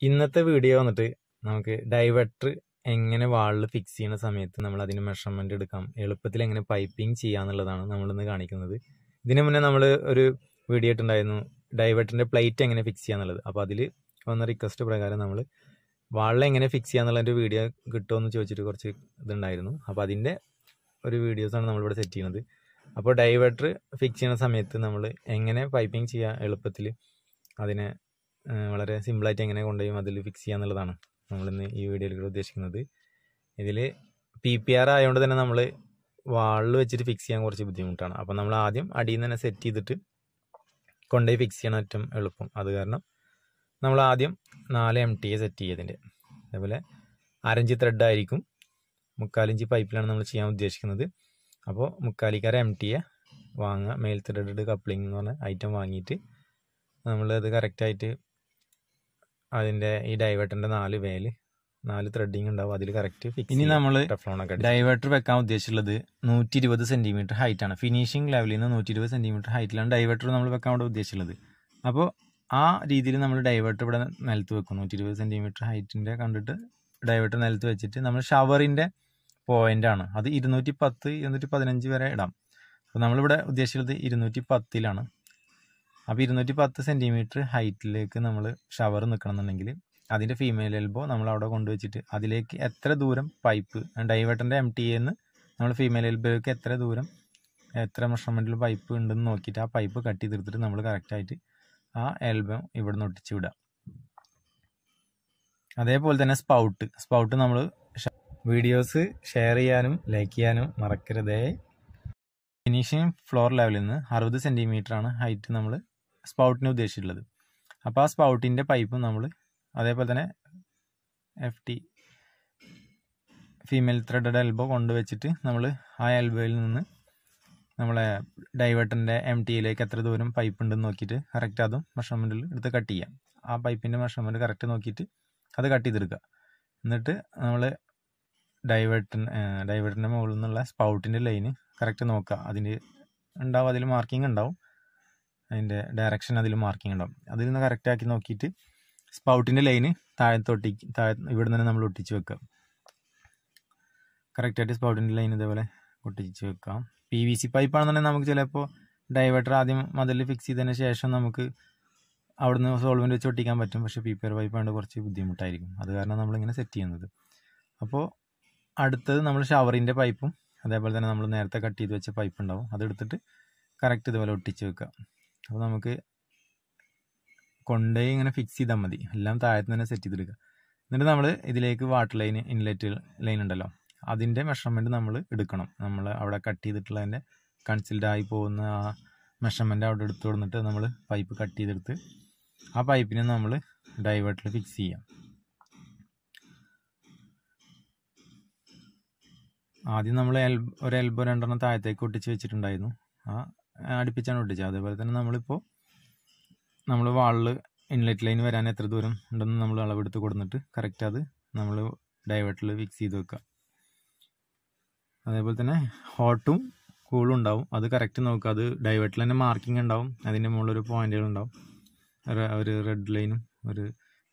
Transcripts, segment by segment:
ഇന്നത്തെ വീഡിയോ വന്നിട്ട് നമുക്ക് ഡൈവെർട്ടർ എങ്ങനെ വാളിൽ ഫിക്സ് ചെയ്യുന്ന സമയത്ത് നമ്മൾ അതിന് മെഷർമെന്റ് എടുക്കാം എളുപ്പത്തിൽ എങ്ങനെ പൈപ്പിംഗ് ചെയ്യാന്നുള്ളതാണ് നമ്മളിന്ന് കാണിക്കുന്നത് ഇതിനു മുന്നേ നമ്മൾ ഒരു വീഡിയോ ഇട്ടുണ്ടായിരുന്നു ഡൈവെർട്ടറിന്റെ പ്ലേറ്റ് എങ്ങനെ ഫിക്സ് ചെയ്യാന്നുള്ളത് അപ്പോൾ അതിൽ വന്ന റിക്വസ്റ്റ് പ്രകാരം നമ്മൾ വാളിൽ എങ്ങനെ ഫിക്സ് ചെയ്യാന്നുള്ളതിന്റെ വീഡിയോ കിട്ടുമെന്ന് ചോദിച്ചിട്ട് കുറച്ച് ഇതുണ്ടായിരുന്നു അപ്പോൾ അതിന്റെ ഒരു വീഡിയോസാണ് നമ്മളിവിടെ സെറ്റ് ചെയ്യുന്നത് അപ്പോൾ ഡൈവേർട്ടർ ഫിക്സ് ചെയ്യുന്ന സമയത്ത് നമ്മൾ എങ്ങനെ പൈപ്പിംഗ് ചെയ്യാൻ എളുപ്പത്തിൽ അതിനെ ആ, വളരെ സിമ്പിളായിട്ട് എങ്ങനെ കൊണ്ടുപോയി അതിൽ ഫിക്സ് ചെയ്യാന്നുള്ളതാണ് നമ്മളിന്ന് ഈ വീഡിയോയിൽ ഉദ്ദേശിക്കുന്നത് ഇതിൽ പി പി ആർ ആയതുകൊണ്ട് തന്നെ നമ്മൾ വാളിൽ വെച്ചിട്ട് ഫിക്സ് ചെയ്യാൻ കുറച്ച് ബുദ്ധിമുട്ടാണ് അപ്പോൾ നമ്മൾ ആദ്യം അടിയിൽ നിന്ന് തന്നെ സെറ്റ് ചെയ്തിട്ട് കൊണ്ടുപോയി ഫിക്സ് ചെയ്യണം ഏറ്റവും എളുപ്പം അത് കാരണം നമ്മൾ ആദ്യം നാല് എം ടി എ സെറ്റ് ചെയ്തതിൻ്റെ അതേപോലെ അരഞ്ച് ത്രെഡ് ആയിരിക്കും മുക്കാലിഞ്ച് പൈപ്പിലാണ് നമ്മൾ ചെയ്യാൻ ഉദ്ദേശിക്കുന്നത് അപ്പോൾ മുക്കാലിക്കാര എം ടി എ വാങ്ങുക മെയിൽ ത്രെഡഡ് കപ്ലിംഗ് എന്ന് പറഞ്ഞ ഐറ്റം വാങ്ങിയിട്ട് നമ്മളത് കറക്റ്റായിട്ട് അതിൻ്റെ ഈ ഡൈവേർട്ടറിൻ്റെ നാല് വേല് നാല് ത്രെഡിങ് ഉണ്ടാവും അതിൽ കറക്റ്റ് ഫിക്സ് ഇനി നമ്മൾ ടെഫ്ലോണൊക്കെ ഡൈവേർട്ടർ വെക്കാൻ ഉദ്ദേശിച്ചുള്ളത് നൂറ്റി ഇരുപത് സെന്റിമീറ്റർ ഹൈറ്റ് ആണ് ഫിനിഷിംഗ് ലെവലിൽ നിന്ന് നൂറ്റി ഇരുപത് സെന്റിമീറ്റർ ഹൈറ്റിലാണ് ഡൈവേർട്ടർ നമ്മൾ വെക്കാൻ ഇവിടെ ഉദ്ദേശിച്ചുള്ളത് അപ്പോൾ ആ രീതിയിൽ നമ്മൾ ഡൈവേർട്ടർ ഇവിടെ നിലത്ത് വെക്കും നൂറ്റി ഇരുപത് സെന്റിമീറ്റർ ഹൈറ്റിന്റെ കണ്ടിട്ട് ഡൈവേർട്ടർ നിലത്ത് വെച്ചിട്ട് നമ്മൾ ഷവറിന്റെ പോയിന്റ് ആണ് അത് ഇരുന്നൂറ്റി പത്ത് ഇരുന്നൂറ്റി പതിനഞ്ച് വരെ ഇടാം അപ്പോൾ നമ്മളിവിടെ ഉദ്ദേശിച്ചത് ഇരുന്നൂറ്റി പത്തിലാണ് അപ്പോൾ ഇരുന്നൂറ്റി പത്ത് സെന്റിമീറ്റർ ഹൈറ്റിലേക്ക് നമ്മൾ ഷവർ നിൽക്കണമെന്നുണ്ടെങ്കിൽ അതിന്റെ ഫീമെയിൽ എൽബോ നമ്മൾ അവിടെ കൊണ്ടുവച്ചിട്ട് അതിലേക്ക് എത്ര ദൂരം പൈപ്പ് ഡൈവേർട്ടറിന്റെ എം ടി എന്ന് നമ്മൾ ഫീമെയിൽ എൽബോയ്ക്ക് എത്ര ദൂരം എത്ര മെഷർമെന്റിൽ പൈപ്പ് ഉണ്ടെന്ന് നോക്കിയിട്ട് ആ പൈപ്പ് കട്ട് ചെയ്തെടുത്തിട്ട് നമ്മൾ കറക്റ്റായിട്ട് ആ എൽബോ ഇവിടെ നിന്ന് ഒട്ടിച്ച് വിടാം അതേപോലെ തന്നെ സ്പൗട്ട് സ്പൗട്ട് നമ്മൾ വീഡിയോസ് ഷെയർ ചെയ്യാനും ലൈക്ക് ചെയ്യാനും മറക്കരുതേ ഫിനിഷിംഗ് ഫ്ലോർ ലെവലിൽ നിന്ന് അറുപത് സെന്റിമീറ്റർ ആണ് ഹൈറ്റ് നമ്മൾ സ്പൗട്ടിന് ഉദ്ദേശിച്ചിട്ടുള്ളത് അപ്പോൾ ആ സ്പൗട്ടിന്റെ പൈപ്പ് നമ്മൾ അതേപോലെ തന്നെ F T female threaded elbow കൊണ്ടുവച്ചിട്ട് നമ്മൾ ആ എൽബോയിൽ നിന്ന് നമ്മളെ ഡൈവേർട്ടറിന്റെ എം ടിയിലേക്ക് എത്ര ദൂരം പൈപ്പ് ഉണ്ടെന്ന് നോക്കിയിട്ട് കറക്റ്റ് അതും മെഷർമെന്റിൽ എടുത്ത് കട്ട് ചെയ്യാം ആ പൈപ്പിന്റെ മെഷർമെന്റ് കറക്റ്റ് നോക്കിയിട്ട് അത് കട്ട് ചെയ്തെടുക്കുക എന്നിട്ട് നമ്മൾ ഡൈവേർട്ടൻ ഡൈവേർട്ടറിന്റെ മുകളിൽ നിന്നുള്ള സ്പൗട്ടിന്റെ ലൈന് കറക്റ്റ് നോക്കുക അതിന് ഉണ്ടാവും അതിൽ മാർക്കിംഗ് ഉണ്ടാവും അതിന്റെ ഡയറക്ഷൻ അതിൽ മാർക്കിംഗ് ഉണ്ടാവും അതിൽ നിന്ന് കറക്റ്റ് ആക്കി നോക്കിയിട്ട് സ്പൗട്ടിന്റെ ലൈന് താഴത്തോട്ടി താഴെ ഇവിടെ നിന്ന് നമ്മൾ ഒട്ടിച്ച് വെക്കുക കറക്റ്റായിട്ട് സ്പൗട്ടിന്റെ ലൈൻ ഇതേപോലെ ഒട്ടിച്ച് വെക്കാം പി വി സി പൈപ്പ് ആണെന്നുണ്ടെങ്കിൽ നമുക്ക് ചിലപ്പോൾ ഡൈവേർട്ടർ ആദ്യം മതിൽ ഫിക്സ് ചെയ്തതിന് ശേഷം നമുക്ക് അവിടുന്ന് സോൾവെന്റ് വെച്ച് ഒട്ടിക്കാൻ പറ്റും പക്ഷേ പി പി ആർ പൈപ്പ് ആയതുകൊണ്ട് കുറച്ച് ബുദ്ധിമുട്ടായിരിക്കും അത് കാരണം നമ്മളിങ്ങനെ സെറ്റ് ചെയ്യുന്നത് അപ്പോൾ അടുത്തത് നമ്മൾ ഷവറിൻ്റെ പൈപ്പും അതേപോലെ തന്നെ നമ്മൾ നേരത്തെ കട്ട് ചെയ്ത് വെച്ച പൈപ്പ് ഉണ്ടാവും അതെടുത്തിട്ട് കറക്റ്റ് ഇതുപോലെ ഒട്ടിച്ച് വെക്കുക അപ്പോൾ നമുക്ക് കൊണ്ടുപോയി ഇങ്ങനെ ഫിക്സ് ചെയ്താൽ മതി എല്ലാം താഴത്ത് തന്നെ സെറ്റ് ചെയ്തെടുക്കുക എന്നിട്ട് നമ്മൾ ഇതിലേക്ക് വാട്ടർ ലൈൻ ഇൻലെറ്റ് ലൈൻ ഉണ്ടല്ലോ അതിൻ്റെ മെഷർമെൻറ്റ് നമ്മൾ എടുക്കണം നമ്മൾ അവിടെ കട്ട് ചെയ്തിട്ടുള്ളതിൻ്റെ കൺസിൽഡ് ആയി പോകുന്ന ആ മെഷർമെൻറ്റ് അവിടെ എടുത്തു കൊടുത്തിട്ട് നമ്മൾ പൈപ്പ് കട്ട് ചെയ്തെടുത്ത് ആ പൈപ്പിനെ നമ്മൾ ഡൈവേർട്ടിൽ ഫിക്സ് ചെയ്യാം ആദ്യം നമ്മൾ എൽ ഒരു എൽബോ രണ്ടെണ്ണം താഴത്തേക്ക് ഒട്ടിച്ച് വെച്ചിട്ടുണ്ടായിരുന്നു ആ അടുപ്പിച്ചാണ് ഒട്ടിച്ചത് അതേപോലെ തന്നെ നമ്മളിപ്പോൾ നമ്മൾ വാളിൽ ഇൻലെറ്റ് ലൈൻ വരാൻ എത്ര ദൂരം ഉണ്ടെന്ന് നമ്മൾ അളവെടുത്ത് കൊടുത്തിട്ട് കറക്റ്റ് അത് നമ്മൾ ഡൈവേർട്ടിൽ ഫിക്സ് ചെയ്ത് വെക്കുക അതേപോലെ തന്നെ ഹോട്ടും കൂളും ഉണ്ടാവും അത് കറക്റ്റ് നോക്കുക അത് ഡൈവേർട്ടിൽ തന്നെ മാർക്കിംഗ് ഉണ്ടാവും അതിൻ്റെ മുകളിൽ ഒരു പോയിന്റുകൾ ഉണ്ടാവും ഒരു- ഒരു റെഡ് ലൈനും ഒരു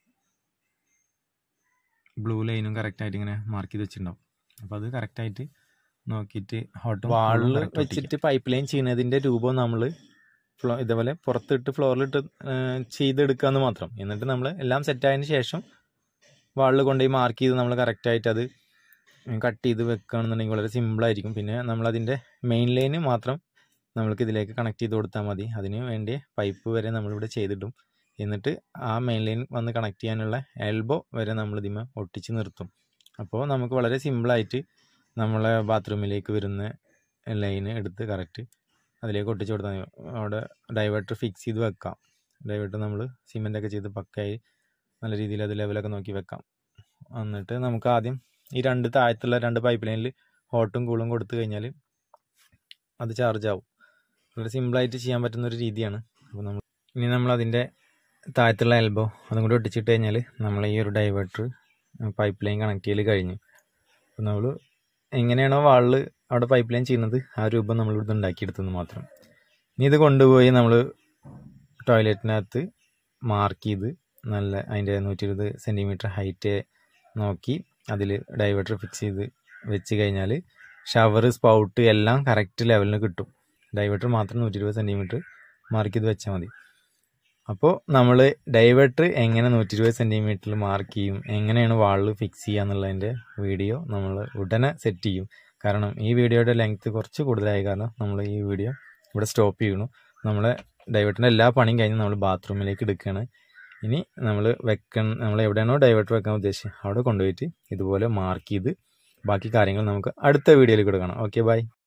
ബ്ലൂ ലൈനും കറക്റ്റായിട്ട് ഇങ്ങനെ മാർക്ക് ചെയ്ത് വെച്ചിട്ടുണ്ടാവും അപ്പോൾ അത് കറക്റ്റായിട്ട് നോക്കിയിട്ട് ഹോട്ടും വാളിൽ വെച്ചിട്ട് പൈപ്പ് ലൈൻ ചെയ്യുന്നതിന്റെ രൂപം നമ്മൾ ഫ്ലോ ഇതേപോലെ പുറത്തിട്ട് ഫ്ലോറിലിട്ട് ചെയ്തെടുക്കാന്ന് മാത്രം എന്നിട്ട് നമ്മൾ എല്ലാം സെറ്റ് ആയതിനു ശേഷം വാളിൽ കൊണ്ടുപോയി മാർക്ക് ചെയ്ത് നമ്മൾ കറക്റ്റായിട്ട് അത് കട്ട് ചെയ്ത് വെക്കുകയാണെന്നുണ്ടെങ്കിൽ വളരെ സിമ്പിൾ ആയിരിക്കും പിന്നെ നമ്മൾ അതിന്റെ മെയിൻ ലൈന് മാത്രം നമ്മൾക്ക് ഇതിലേക്ക് കണക്ട് ചെയ്ത് കൊടുത്താൽ മതി അതിന് വേണ്ടി പൈപ്പ് വരെ നമ്മളിവിടെ ചെയ്തിടും എന്നിട്ട് ആ മെയിൻ ലൈൻ വന്ന് കണക്ട് ചെയ്യാനുള്ള എൽബോ വരെ നമ്മൾ ഇതിമേ ഒട്ടിച്ച് നിർത്തും അപ്പോൾ നമുക്ക് വളരെ സിമ്പിളായിട്ട് നമ്മളെ ബാത്റൂമിലേക്ക് വരുന്ന ലൈന് എടുത്ത് കറക്റ്റ് അതിലേക്ക് ഒട്ടിച്ച് കൊടുത്താൽ മതി അവിടെ ഡൈവേർട്ടർ ഫിക്സ് ചെയ്ത് വെക്കാം ഡൈവേർട്ടർ നമ്മൾ സിമെൻ്റ് ഒക്കെ ചെയ്ത് പക്കായി നല്ല രീതിയിൽ അത് ലെവലൊക്കെ നോക്കി വെക്കാം എന്നിട്ട് നമുക്ക് ആദ്യം ഈ രണ്ട് താഴത്തുള്ള രണ്ട് പൈപ്പ് ലൈനിൽ ഹോട്ടും കൂളും കൊടുത്തു കഴിഞ്ഞാൽ അത് ചാർജ് ആവും വളരെ സിമ്പിളായിട്ട് ചെയ്യാൻ പറ്റുന്ന ഒരു രീതിയാണ് അപ്പോൾ നമ്മൾ ഇനി നമ്മൾ അതിൻ്റെ താഴത്തുള്ള എൽബോ അതും കൂടി ഒട്ടിച്ചിട്ട് കഴിഞ്ഞാൽ നമ്മൾ ഈ ഒരു ഡൈവേർട്ടർ പൈപ്പ് ലൈൻ കണക്ട് ചെയ്യൽ കഴിഞ്ഞു അപ്പോൾ നമ്മൾ എങ്ങനെയാണോ വാളിൽ അവിടെ പൈപ്പ് ലൈൻ ചെയ്യുന്നത് ആ രൂപം നമ്മൾ ഇവിടുന്ന് ഉണ്ടാക്കിയെടുത്തെന്ന് മാത്രം ഇനി ഇത് കൊണ്ടുപോയി നമ്മൾ ടോയ്ലറ്റിനകത്ത് മാർക്ക് ചെയ്ത് നല്ല അതിൻ്റെ നൂറ്റി ഇരുപത് സെൻറ്റിമീറ്റർ ഹൈറ്റ് നോക്കി അതിൽ ഡൈവേർട്ടർ ഫിക്സ് ചെയ്ത് വെച്ച് കഴിഞ്ഞാൽ ഷവർ സ്പൗട്ട് എല്ലാം കറക്റ്റ് ലെവലിന് കിട്ടും ഡൈവേർട്ടർ മാത്രം നൂറ്റി ഇരുപത് സെൻറ്റിമീറ്റർ മാർക്ക് ചെയ്ത് വെച്ചാൽ മതി അപ്പോൾ നമ്മൾ ഡൈവേർട്ടർ എങ്ങനെ നൂറ്റി ഇരുപത് സെൻറ്റിമീറ്ററിൽ മാർക്ക് ചെയ്യും എങ്ങനെയാണ് വാളിൽ ഫിക്സ് ചെയ്യുക എന്നുള്ളതിൻ്റെ വീഡിയോ നമ്മൾ ഉടനെ സെറ്റ് ചെയ്യും കാരണം ഈ വീഡിയോയുടെ ലെങ്ത്ത് കുറച്ച് കൂടുതലായ കാരണം നമ്മൾ ഈ വീഡിയോ ഇവിടെ സ്റ്റോപ്പ് ചെയ്യണു നമ്മളെ ഡൈവേർട്ടറിൻ്റെ എല്ലാ പണിയും കഴിഞ്ഞ് നമ്മൾ ബാത്റൂമിലേക്ക് എടുക്കുകയാണ് ഇനി നമ്മൾ വെക്കൺ നമ്മൾ എവിടെയാണോ ഡൈവേർട്ടർ വെക്കാൻ ഉദ്ദേശിച്ചത് അവിടെ കൊണ്ടുപോയിട്ട് ഇതുപോലെ മാർക്ക് ചെയ്ത് ബാക്കി കാര്യങ്ങൾ നമുക്ക് അടുത്ത വീഡിയോയിൽ കൂടെ കാണാം ഓക്കെ ബൈ